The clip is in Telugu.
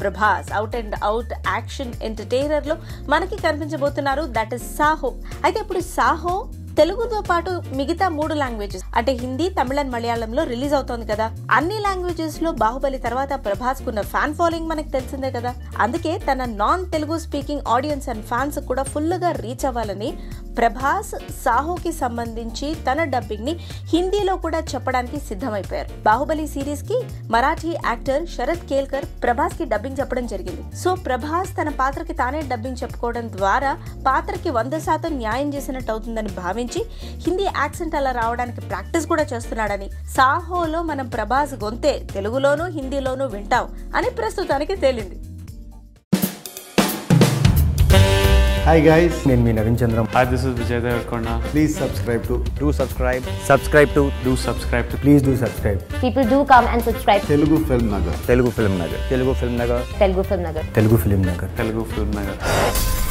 Prabhas out and out action entertainer లో మనకి కనిపించబోతున్నారు దట్ ఇస్ సాహో అయితే ఇప్పుడు సాహో తెలుగుతో పాటు మిగతా మూడు లాంగ్వేజెస్ అంటే హిందీ తమిళ అండ్ మలయాళంలో రిలీజ్ అవుతోంది కదా అన్ని లాంగ్వేజెస్ లో బాహుబలి తర్వాత ప్రభాస్ కున్న ఫ్యాన్ ఫాలోయింగ్ మనకు తెలిసిందే కదా అందుకే తన non Telugu speaking audience and fans కూడా ఫుల్ గా రీచ్ అవ్వాలని ప్రభాస్ సాహోకి సంబంధించి తన డబ్బింగ్ ని హిందీలో కూడా చెప్పడానికి సిద్ధమైపోయారు బాహుబలి సిరీస్ కి మరాఠీ యాక్టర్ శరత్ కేల్కర్ ప్రభాస్ కి డబ్బింగ్ చెప్పడం జరిగింది సో ప్రభాస్ తన పాత్రకి తానే డబ్బింగ్ చెప్పుకోవడం ద్వారా పాత్రకి వంద శాతం న్యాయం చేసినట్టు అవుతుందని భావించి హిందీ యాక్సెంట్ అలా రావడానికి ప్రాక్టీస్ కూడా చేస్తున్నాడని సాహోలో మనం ప్రభాస్ గొంతే తెలుగులోనూ హిందీలోనూ వింటాం అని ప్రస్తుతానికి తేలింది హాయ్ గైస్ నేను మీ Naveen Chandram Hi, this is Vijay Devarkonda. Please subscribe to do subscribe subscribe to Do subscribe to please do subscribe People do come and subscribe to Telugu Film Nagar Telugu Film Nagar Telugu Film Nagar Telugu Film Nagar. Telugu Film Nagar Telugu Film Nagar.